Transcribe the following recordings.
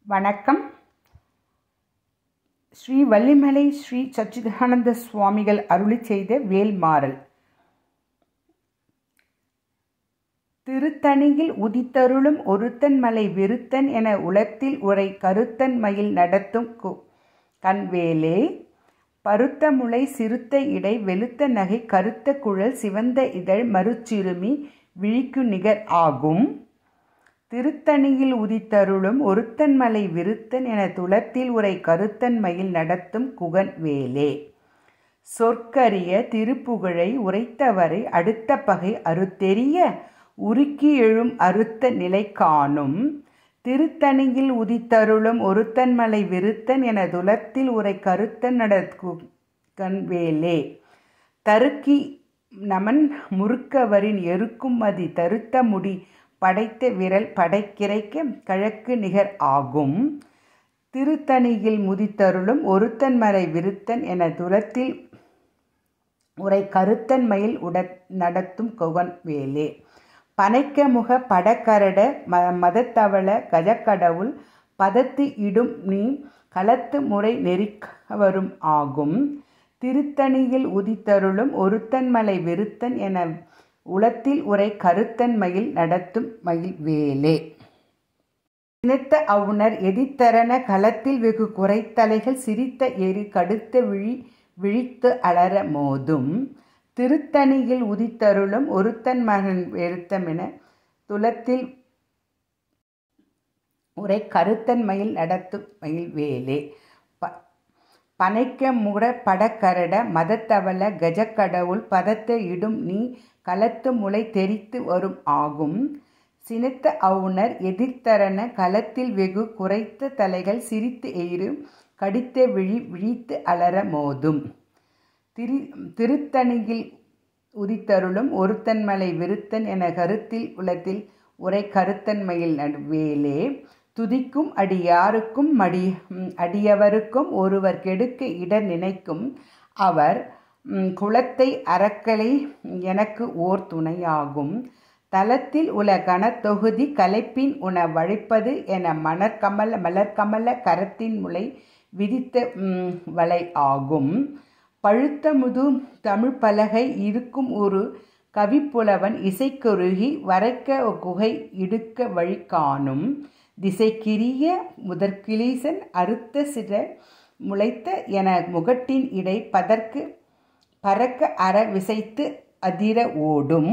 வணக்கம் ஸ்ரீ வள்ளிமலை ஸ்ரீ சச்சிதானந்த சுவாமிகள் அருளி செய்த வேல்மாறல் திருத்தணியில் உதித்தருளும் ஒருத்தன் மலை விருத்தன் என உளத்தில் உரை கருத்தன் மயில் நடத்தும் கு- கண்வேலே பருத்த முளை சிறுத்த இடை வெளுத்த நகை கருத்த குழல் சிவந்த இதழ் மறுச்சிறுமி விழிக்கு நிகர் ஆகும் திருத்தணியில் உதித்தருளும் ஒருத்தன் மலை விருத்தன் என துளத்தில் உரை கருத்தன் மயில் நடத்தும் குகன் வேலே சொற்கரிய திருப்புகழை உரைத்தவரை அடுத்த பகை அறுத்தெறிய உருக்கி எழும் அறுத்த நிலை காணும் திருத்தணியில் உதித்தருளும் ஒருத்தன் மலை விருத்தன் என துலத்தில் உரை கருத்தன் நடக்குகன் வேலே தருக்கி நமன் முறுக்கவரின் எருக்கும் மதி தருத்த முடி படைத்த விரல் படைக்கிரைக்க கிழக்கு நிகர் ஆகும் திருத்தணியில் முதித்தருளும் ஒருத்தன் மலை விருத்தன் என துலத்தில் உரை கருத்தன் மயில் உட நடத்தும் குகன் வேலே பனைக்க முக படக்கரட ம மதத்தவள கஜக்கடவுள் பதத்து இடும் நீ களத்து முறை நெறிக்கவரும் ஆகும் திருத்தணியில் உதித்தருளும் ஒருத்தன் மலை விருத்தன் என உளத்தில் உரை கருத்தன் மயில் நடத்தும் மயில் வேலே நினைத்த அவுணர் எதித்தரன களத்தில் வெகு குறைத்தலைகள் சிரித்த எரி கடுத்த விழி விழித்து அலற மோதும் திருத்தணியில் உதித்தருளும் ஒருத்தன் மகன் வெறுத்தமென துலத்தில் உரை கருத்தன் மயில் நடத்தும் மயில் வேலே ப பனைக்க முட படக்கரட மதத்தவள கஜக்கடவுள் பதத்த இடும் நீ களத்து முளை தெரித்து வரும் ஆகும் சினத்த அவுணர் எதிர்த்தரன களத்தில் வெகு குறைத்த தலைகள் சிரித்து எயிறு கடித்த விழி விழித்து அலற மோதும் திரு திருத்தணியில் உதித்தருளும் ஒருத்தன் மலை விருத்தன் என கருத்தில் உலத்தில் உரை கருத்தன்மையில் வேலே துதிக்கும் அடியாருக்கும் மடி ம், அடியவருக்கும் ஒருவர் கெடுக்க இடர் நினைக்கும் அவர் ம், குலத்தை அறக்கலை எனக்கு ஓர் துணையாகும் தலத்தில் உல கனத்தொகுதி கலைப்பின் உண வழிப்பது என மணற்கமல மலர்கமல கரத்தின் முளை விதித்த ம், வலை ஆகும் பழுத்த முது தமிழ் பலகை இருக்கும் ஒரு கவிப்புலவன் இசைக்குருகி வரைக்க குகை இடுக்க வழி காணும் திசைக்கிரிய முதற்கிளீசன் அறுத்த சிற முளைத்த என முகட்டின் இடை பதற்கு பறக்க அற விசைத்து அதிர ஓடும்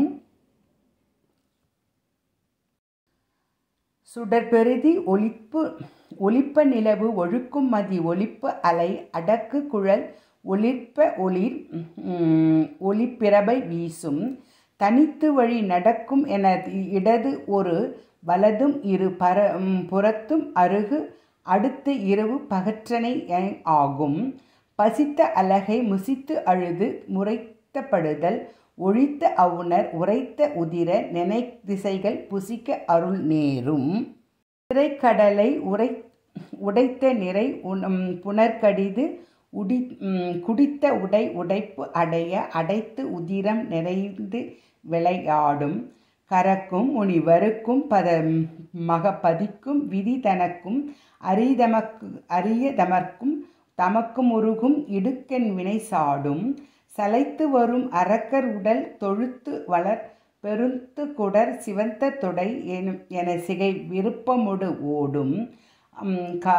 சுடர்பெருதி ஒளிப்பு ஒளிப்ப நிலவு ஒழுக்கும் மதி ஒளிப்பு அலை அடக்கு குழல் ஒளிர்ப்ப ஒளிர் ம், ஒளிப்பிரபை வீசும் தனித்து வழி நடக்கும் என இடது ஒரு வலதும் இரு பர ம், புறத்தும் அருகு அடுத்து இரவு பகற்றனை எ- ஆகும் பசித்த அலகை முசித்து அழுது முறைத்தப்படுதல் ஒழித்த அவுணர் உரைத்த உதிர நினை திசைகள் புசிக்க அருள் நேரும் திரைக்கடலை உரை உடைத்த நிறை உணம் புனர்கடிது உடி ம், குடித்த உடை உடைப்பு அடைய அடைத்து உதிரம் நிறைந்து விளையாடும் கரக்கும் முனிவருக்கும் பத மக பதிக்கும் விதி தனக்கும் அரிதமக்கு அரியதமர்க்கும் தமக்கும் உருகும் இடுக்கன் வினை சாடும் சலைத்து வரும் அரக்கர் உடல் தொழுத்து வளர் பெருத்து குடர் சிவந்த தொடை எனும் என சிகை விருப்பமுடு ஓடும் ம், கா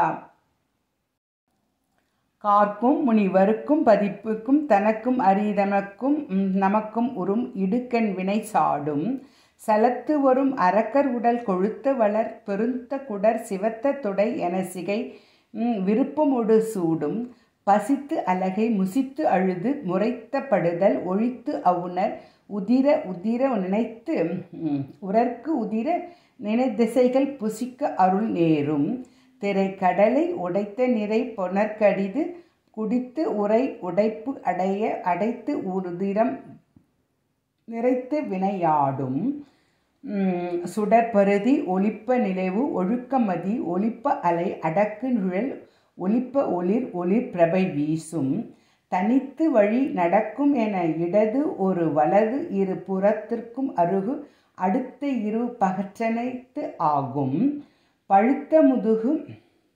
கார்க்கும் முனிவருக்கும் பதிப்புக்கும் தனக்கும் அரிதமக்கும் ம், நமக்கும் உறும் இடுக்கண் வினை சாடும் சலத்து வரும் அரக்கர் உடல் கொழுத்த வளர் பெருந்த குடர் சிவத்த தொடை என சிகை ம், விருப்பமொடு சூடும் பசித்து அலகை முசித்து அழுது முறைத்தப்படுதல் ஒழித்து அவுணர் உதிர உதிர நினைத்து ம், உரற்கு உதிர நினைதிசைகள் புசிக்க அருள் நேரும் திரைக்கடலை உடைத்த நிறை பொனற்கடிது குடித்து உரை உடைப்பு அடைய அடைத்து உதிரம் நிறைத்து வினையாடும் உம், சுடற்பருதி ஒளிப்ப நிலைவு ஒழுக்கமதி ஒளிப்ப அலை அடக்கு நிழல் ஒளிப்ப ஒளிர் ஒளிர் பிரபை வீசும் தனித்து வழி நடக்கும் என இடது ஒரு வலது இரு புறத்திற்கும் அருகு அடுத்த இரு பகற்றனைத்து ஆகும் பழுத்த முதுகு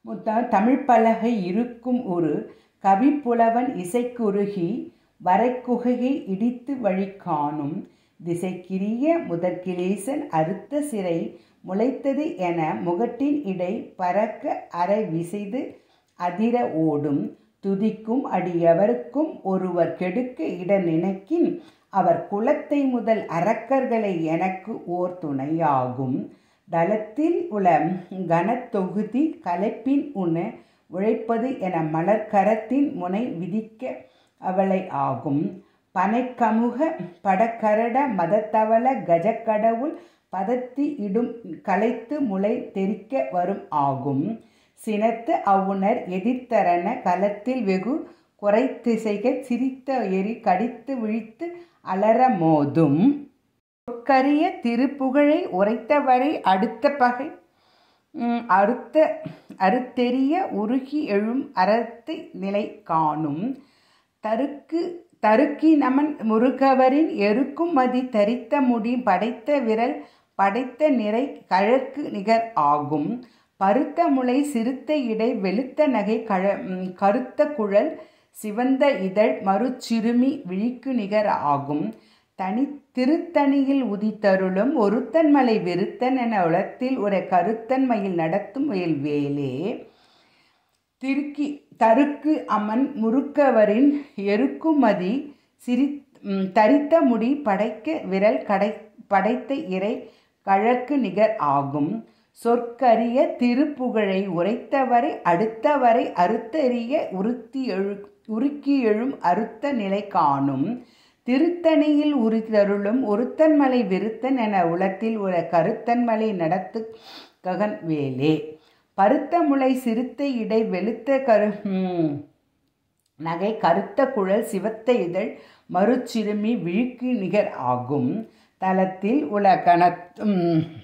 முத்த தமிழ் பலகை இருக்கும் ஒரு கவிப்புலவன் இசைக்குருகி வரைக்குகையை இடித்து வழி காணும் திசைக்கிரிய முதற்கிலேசன் அறுத்த சிறை முளைத்தது என முகட்டின் இடை பறக்க அரை விசைது அதிர ஓடும் துதிக்கும் அடியவருக்கும் ஒருவர் கெடுக்க இட நினைக்கின் அவர் குலத்தை முதல் அரக்கர்களை எனக்கு ஓர் துணையாகும் தளத்தில் உள்ள கனத்தொகுதி கலைப்பின் உண உழைப்பது என மலர்கரத்தின் முனை விதிக்க அவளை ஆகும் பனைக்கமுக படக்கரட மதத்தவள கஜக்கடவுள் பதத்தி இடும் கலைத்து முளை தெரிக்க வரும் ஆகும் சினத்து அவுணர் எதிர்த்தரன களத்தில் வெகு குறைத்திசைக சிரித்த எரி கடித்து விழித்து அலற மோதும் சொற்கரிய திருப்புகழை உரைத்தவரை அடுத்த பகை அறுத்த அறுத்தெறிய உருகி எழும் அறத்து நிலை காணும் தருக்கு தருக்கி நமன் முருகவரின் எருக்கும் மதி தரித்த முடி படைத்த விரல் படைத்த நிறை கழற்கு நிகர் ஆகும் பருத்த முளை சிறுத்த இடை வெளுத்த நகை கழ கருத்த குழல் சிவந்த இதழ் மறுச்சிறுமி விழிக்கு நிகர் ஆகும் தனி திருத்தணியில் உதித்தருளும் ஒருத்தன்மலை விருத்தன் என உலத்தில் ஒரு கருத்தன்மையில் நடத்தும் வயல் வேலே திருக்கி தருக்கு அம்மன் முறுக்கவரின் எருக்குமதி சிரி தரித்த முடி படைக்க விரல் கடை படைத்த இறை கழற்கு நிகர் ஆகும் சொற்கரிய திருப்புகழை உரைத்தவரை அடுத்தவரை அறுத்தெறிய உறுத்தி எழு உருக்கி எழும் அறுத்த நிலை காணும் திருத்தணியில் உரித்தருளும் ஒருத்தன்மலை விருத்தன் என உலத்தில் ஒரு கருத்தன்மலை நடத்து ககன் வேலே பருத்த முளை சிறுத்த இடை வெளுத்த கரு நகை கருத்த குழல் சிவத்த இதழ் மறுச்சிறுமி விழுக்கு நிகர் ஆகும் தலத்தில் உள்ள கணத்தும்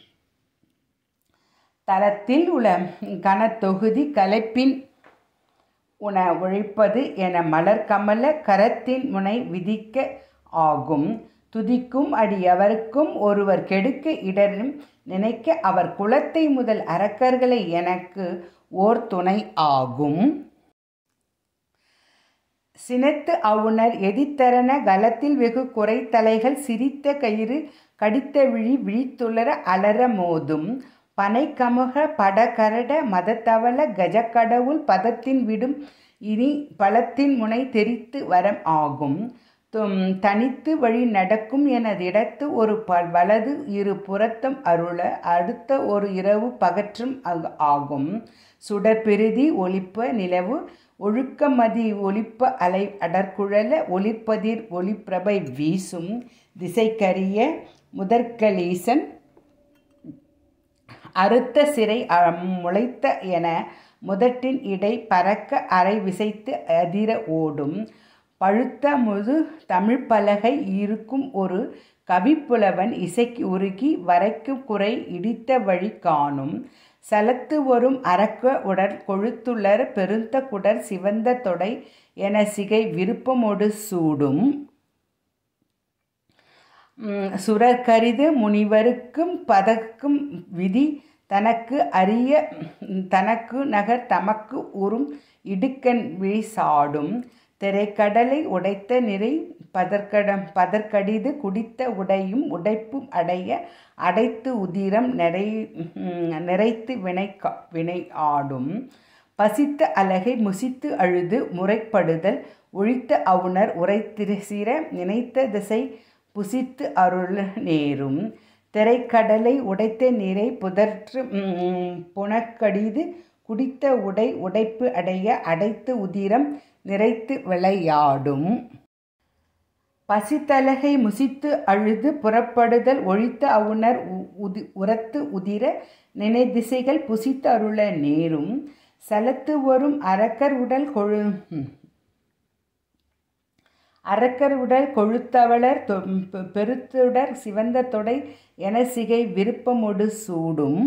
தலத்தில் உள்ள கனத்தொகுதி கலைப்பின் உண உழைப்பது என மலர் கமல கரத்தின் முனை விதிக்க ஆகும் துதிக்கும் அடியவருக்கும் ஒருவர் கெடுக்க இடரும் நினைக்க அவர் குலத்தை முதல் அரக்கர்களை எனக்கு ஓர் துணை ஆகும் சினத்து அவுணர் எதித்தரன கலத்தில் வெகு குறைத்தலைகள் சிரித்த கயிறு கடித்த விழி விழித்துளர அலற மோதும் பனை கமுக படகரட மதத்தவள கஜக்கடவுள் பதத்தின் விடும் இனி பழத்தின் முனை தெரித்து வரம் ஆகும் தனித்து வழி நடக்கும் எனதிடத்து ஒரு ப வலது இரு புறத்தம் அருள அடுத்த ஒரு இரவு பகற்றும் ஆகும் சுடற்பெருதி ஒளிப்ப நிலவு ஒழுக்கமதி ஒளிப்ப அலை அடற்குழல ஒளிப்பதிர் ஒளிப்பிரபை வீசும் திசைக்கரிய முதற்கலீசன் அறுத்த சிறை முளைத்த என முதட்டின் இடை பறக்க அரை விசைத்து அதிர ஓடும் பழுத்த முது தமிழ் பலகை இருக்கும் ஒரு கவிப்புலவன் இசைக்கு உருகி வரைக்கு குறை இடித்த வழி காணும் சலத்து வரும் அரக்க உடற் கொழுத்துள்ளர் பெருந்த குடர் சிவந்த தொடை என சிகை விருப்பமொடு சூடும் சுரக்கரிது முனிவருக்கும் பதக்கும் விதி தனக்கு அரிய தனக்கு நகர் தமக்கு உறும் இடுக்கண் விழி சாடும் திரைக்கடலை உடைத்த நிறை பதற்கடம் பதற்கடிது குடித்த உடையும் உடைப்பும் அடைய அடைத்து உதிரம் நிறை நிறைத்து வினை வினை ஆடும் பசித்த அலகை முசித்து அழுது முறைப்படுதல் ஒழித்த அவுணர் உரைத்திசிர நினைத்த திசை புசித்து அருள் நேரும் திரைக்கடலை உடைத்த நீரை புதற்று புனக்கடிது குடித்த உடை உடைப்பு அடைய அடைத்து உதிரம் நிறைத்து விளையாடும் பசித்தலகை முசித்து அழுது புறப்படுதல் ஒழித்த அவுணர் உதி உரத்து உதிர நினைதிசைகள் புசித்து அருள நேரும் சலத்து வரும் அரக்கர் உடல் கொழு அரக்கர் உடல் கொழுத்தவளர் பெருத்துடர் சிவந்த தொடை என சிகை விருப்பமொடு சூடும்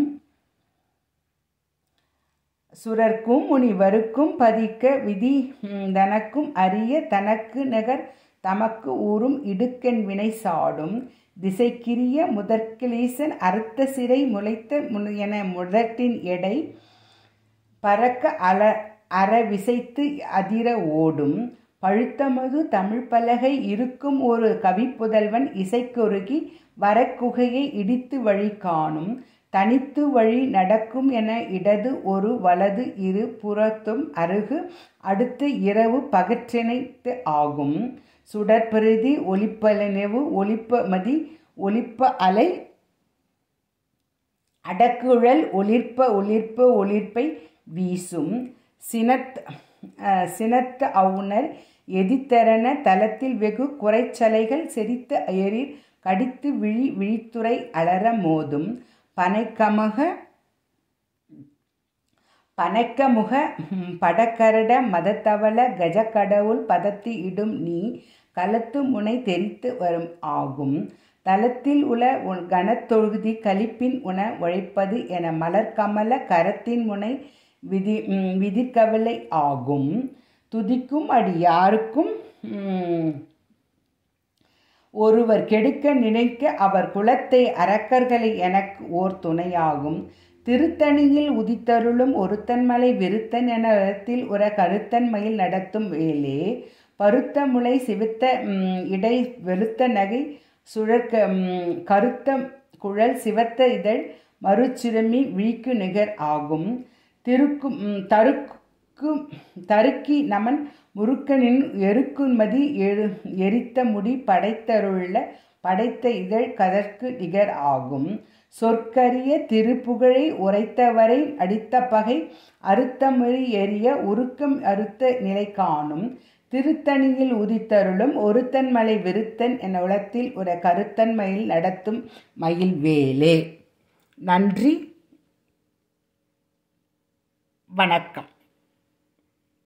சுரர்க்கும் முனிவருக்கும் பதிக்க விதி தனக்கும் அரிய தனக்கு நகர் தமக்கு ஊறும் இடுக்கண் வினை சாடும் திசைக்கிரிய முதற்கிலீசன் அறுத்த சிறை முளைத்த என முதட்டின் எடை பறக்க அல அற விசைத்து அதிர ஓடும் பழுத்தமது தமிழ் பலகை இருக்கும் ஒரு கவிப்புதல்வன் இசைக்குறுகி வரக்குகையை இடித்து வழி காணும் தனித்து வழி நடக்கும் என இடது ஒரு வலது இரு புறத்தும் அருகு அடுத்து இரவு பகற்றினைத்து ஆகும் சுடற்பெருதி ஒளிப்பலனெவு ஒளிப்பமதி ஒளிப்ப அலை அடக்குழல் ஒளிர்ப்ப ஒளிர்ப்ப ஒளிர்ப்பை வீசும் சினத் சினத்த அவுணர் எதித்தரன தலத்தில் வெகு குறைச்சலைகள் செரித்த எரிர் கடித்து விழி விழித்துறை அலற மோதும் பனைக்கமக பனைக்கமுக படக்கரட மதத்தவள கஜக்கடவுள் பதத்தி இடும் நீ களத்து முனை தெரித்து வரும் ஆகும் தலத்தில் உள கனத்தொழுதி கலிப்பின் உண உழைப்பது என மலர்கமல கரத்தின் முனை விதி விதிர்கவலை ஆகும் துதிக்கும் அடி யாருக்கும் ஒருவர் கெடுக்க நினைக்க அவர் குலத்தை அரக்கர்களை எனக்கு ஓர் துணையாகும் திருத்தணியில் உதித்தருளும் ஒருத்தன்மலை விருத்தன் என இடத்தில் உர கருத்தன்மையில் நடத்தும் வேலே பருத்த முளை சிவித்த இடை வெளுத்த நகை சுழற்க கருத்த குழல் சிவத்த இதழ் மறுச்சிறுமி விழிக்கு நிகர் ஆகும் திருக்கும் தருக்கு தருக்கி நமன் முருக்கனின் எருக்குமதி எழு எரித்த முடி படைத்தருள்ள படைத்த இதழ் கதற்கு நிகர் ஆகும் சொற்கரிய திருப்புகழை உரைத்தவரை அடித்த பகை அறுத்தமொழி எரிய உருக்கம் அறுத்த நிலை காணும் திருத்தணியில் உதித்தருளும் ஒருத்தன் மலை விருத்தன் என உலத்தில் ஒரு கருத்தன் மயில் நடத்தும் மயில் வேலே நன்றி வணக்கம்